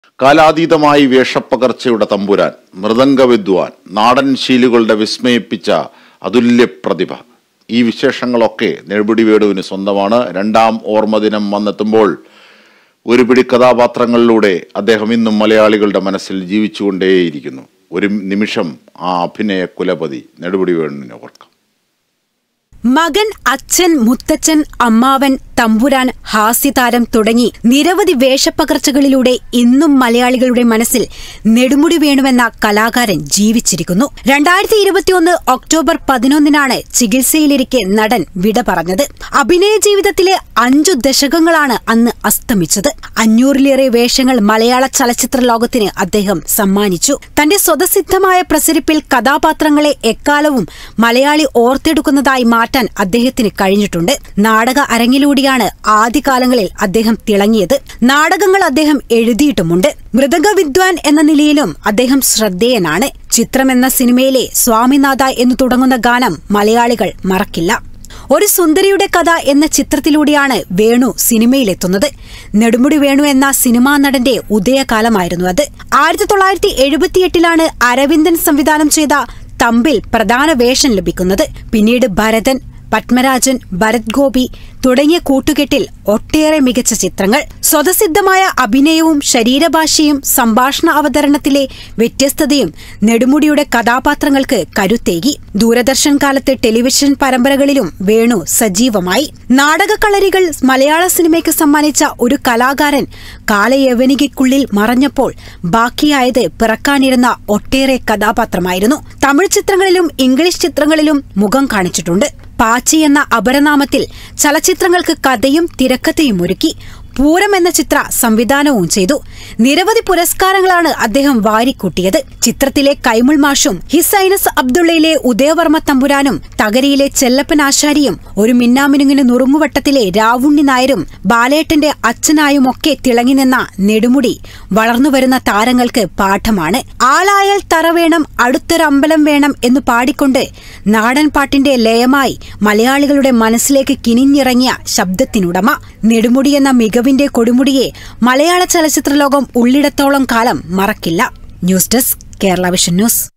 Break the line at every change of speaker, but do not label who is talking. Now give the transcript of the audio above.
കാലാതീതമായി വേഷപ്പകർച്ചയുടെ തമ്പുരാൻ മൃദംഗ വിദ്വാൻ നാടൻ ശീലുകളുടെ വിസ്മയിപ്പിച്ച അതുല്യ പ്രതിഭ ഈ വിശേഷങ്ങളൊക്കെ നെടുപിടി വേടുവിന് സ്വന്തമാണ് രണ്ടാം ഓർമ്മദിനം വന്നെത്തുമ്പോൾ ഒരു പിടി കഥാപാത്രങ്ങളിലൂടെ അദ്ദേഹം ഇന്നും മലയാളികളുടെ മനസ്സിൽ ജീവിച്ചുകൊണ്ടേയിരിക്കുന്നു ഒരു നിമിഷം ആ അഭിനയ കുലപതി നെടുപിടി വേണുവിനെ ഓർക്കാം
മകൻ അച്ഛൻ മുത്തച്ഛൻ അമ്മാവൻ തമ്പുരാൻ ഹാസ്യതാരം തുടങ്ങി നിരവധി വേഷപ്പകർച്ചകളിലൂടെ ഇന്നും മലയാളികളുടെ മനസ്സിൽ നെടുമുടി വേണുവെന്ന കലാകാരൻ ജീവിച്ചിരിക്കുന്നു രണ്ടായിരത്തി ഇരുപത്തിയൊന്ന് ഒക്ടോബർ പതിനൊന്നിനാണ് ചികിത്സയിലിരിക്കെ നടൻ വിട പറഞ്ഞത് അഭിനയ ജീവിതത്തിലെ അഞ്ചു ദശകങ്ങളാണ് അന്ന് അസ്തമിച്ചത് അഞ്ഞൂറിലേറെ വേഷങ്ങൾ മലയാള ചലച്ചിത്ര ലോകത്തിന് അദ്ദേഹം സമ്മാനിച്ചു തന്റെ സ്വതസിദ്ധമായ പ്രസരിപ്പിൽ കഥാപാത്രങ്ങളെ എക്കാലവും മലയാളി ഓർത്തെടുക്കുന്നതായി മാറ്റാൻ അദ്ദേഹത്തിന് കഴിഞ്ഞിട്ടുണ്ട് നാടക അരങ്ങിലൂടെയാണ് ആദ്യകാലങ്ങളിൽ അദ്ദേഹം തിളങ്ങിയത് നാടകങ്ങൾ അദ്ദേഹം എഴുതിയിട്ടുമുണ്ട് മൃദംഗ വിദ്വാൻ എന്ന നിലയിലും അദ്ദേഹം ശ്രദ്ധേയനാണ് ചിത്രം എന്ന സിനിമയിലെ സ്വാമിനാഥ എന്നു തുടങ്ങുന്ന ഗാനം മലയാളികൾ മറക്കില്ല ഒരു സുന്ദരിയുടെ കഥ എന്ന ചിത്രത്തിലൂടെയാണ് വേണു സിനിമയിലെത്തുന്നത് നെടുമുടി വേണു എന്ന സിനിമാ നടന്റെ ഉദയകാലമായിരുന്നു അത് ആയിരത്തി തൊള്ളായിരത്തി എഴുപത്തിയെട്ടിലാണ് അരവിന്ദൻ സംവിധാനം ചെയ്ത തമ്പിൽ പ്രധാന വേഷം ലഭിക്കുന്നത് പിന്നീട് ഭരതൻ പത്മരാജൻ ഭരത് ഗോപി തുടങ്ങിയ കൂട്ടുകെട്ടിൽ ഒട്ടേറെ മികച്ച ചിത്രങ്ങൾ സ്വതസിദ്ധമായ അഭിനയവും ശരീരഭാഷയും സംഭാഷണ അവതരണത്തിലെ വ്യത്യസ്തതയും നെടുമുടിയുടെ കഥാപാത്രങ്ങൾക്ക് കരുത്തേകി ദൂരദർശൻ കാലത്തെ ടെലിവിഷൻ പരമ്പരകളിലും വേണു സജീവമായി നാടകക്കളരികൾ മലയാള സിനിമയ്ക്ക് സമ്മാനിച്ച ഒരു കലാകാരൻ കാലയവനികയ്ക്കുള്ളിൽ മറഞ്ഞപ്പോൾ ബാക്കിയായത് പിറക്കാനിരുന്ന ഒട്ടേറെ കഥാപാത്രമായിരുന്നു തമിഴ് ചിത്രങ്ങളിലും ഇംഗ്ലീഷ് ചിത്രങ്ങളിലും മുഖം കാണിച്ചിട്ടുണ്ട് പാച്ചി എന്ന അപരനാമത്തിൽ ചലച്ചിത്രങ്ങൾക്ക് കഥയും തിരക്കഥയും ഒരുക്കി പൂരം എന്ന ചിത്ര സംവിധാനവും ചെയ്തു നിരവധി പുരസ്കാരങ്ങളാണ് അദ്ദേഹം വാരിക്കൂട്ടിയത് ചിത്രത്തിലെ കൈമുൾ മാഷും ഹിസൈനസ് അബ്ദുള്ളയിലെ ഉദയവർമ്മ തമ്പുരാനും തകരിയിലെ ചെല്ലപ്പൻ ആശാരിയും ഒരു മിന്നാമിനുങ്ങിന് നുറുങ്ങുവട്ടത്തിലെ രാവുണ്ണി നായരും ബാലേട്ടന്റെ അച്ഛനായുമൊക്കെ തിളങ്ങി നിന്ന നെടുമുടി വളർന്നുവരുന്ന താരങ്ങൾക്ക് പാഠമാണ് ആളായാൽ തറ വേണം അടുത്തൊരമ്പലം വേണം എന്ന് പാടിക്കൊണ്ട് നാടൻ പാട്ടിന്റെ ലയമായി മലയാളികളുടെ മനസ്സിലേക്ക് കിനിഞ്ഞിറങ്ങിയ ശബ്ദത്തിനുടമ നെടുമുടി എന്ന മികവിന്റെ കൊടുമുടിയെ മലയാള ചലച്ചിത്രലോകം ഉള്ളിടത്തോളം കാലം മറക്കില്ല news desk Kerala vision news